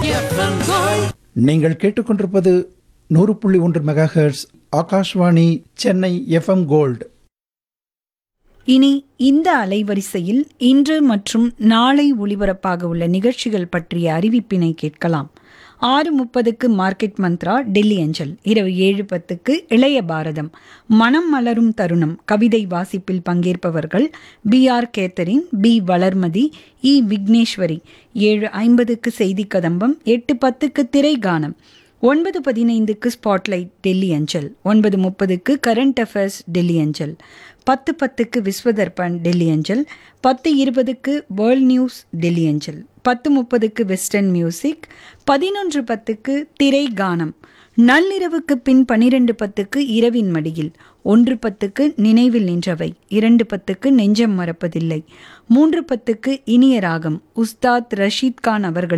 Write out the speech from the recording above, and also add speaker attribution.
Speaker 1: நீங்கள் கேட்டுக்கொண்டிருப்பது நூறு புள்ளி ஒன்று megahertz Akashvani Chennai FM gold
Speaker 2: இனி இந்த அலைவரிசையில் இன்று மற்றும் நாளை ஒளிபரப்பாக உள்ள நிகழ்ச்சிகள் பற்றிய அறிவிப்பினை கேட்கலாம் ஆறு முப்பதுக்கு மார்க்கெட் மந்த்ரா டெல்லி அஞ்சல் இரவு ஏழு பத்துக்கு இளைய பாரதம் மனம் மலரும் தருணம் கவிதை வாசிப்பில் பங்கேற்பவர்கள் P R Catherine P Valarmathi இ விக்னேஸ்வரி ஏழு ஐம்பதுக்கு செய்தி கதம்பம் எட்டு பத்துக்கு திரை கானம் ஒன்பது பதினைந்துக்கு ஸ்பாட்லைட் டெல்லி அஞ்சல் ஒன்பது முப்பதுக்கு கரண்ட் அஃபேர்ஸ் டெல்லி அஞ்சல் பத்து பத்துக்கு விஸ்வதர்பன் டெல்லி அஞ்சல் பத்து இருபதுக்கு வேர்ல்ட் நியூஸ் டெல்லி அஞ்சல் பத்து முப்பதுக்கு வெஸ்டர்ன் மியூசிக் பதினொன்று பத்துக்கு திரை கானம் நள்ளிரவுக்கு பின் பனிரெண்டு பத்துக்கு இரவின் மடியில் ஒன்று பத்துக்கு நினைவில் நின்றவை இரண்டு பத்துக்கு நெஞ்சம் மறப்பதில்லை மூன்று பத்துக்கு இனிய ராகம் உஸ்தாத் ரஷீத் கான் அவர்கள்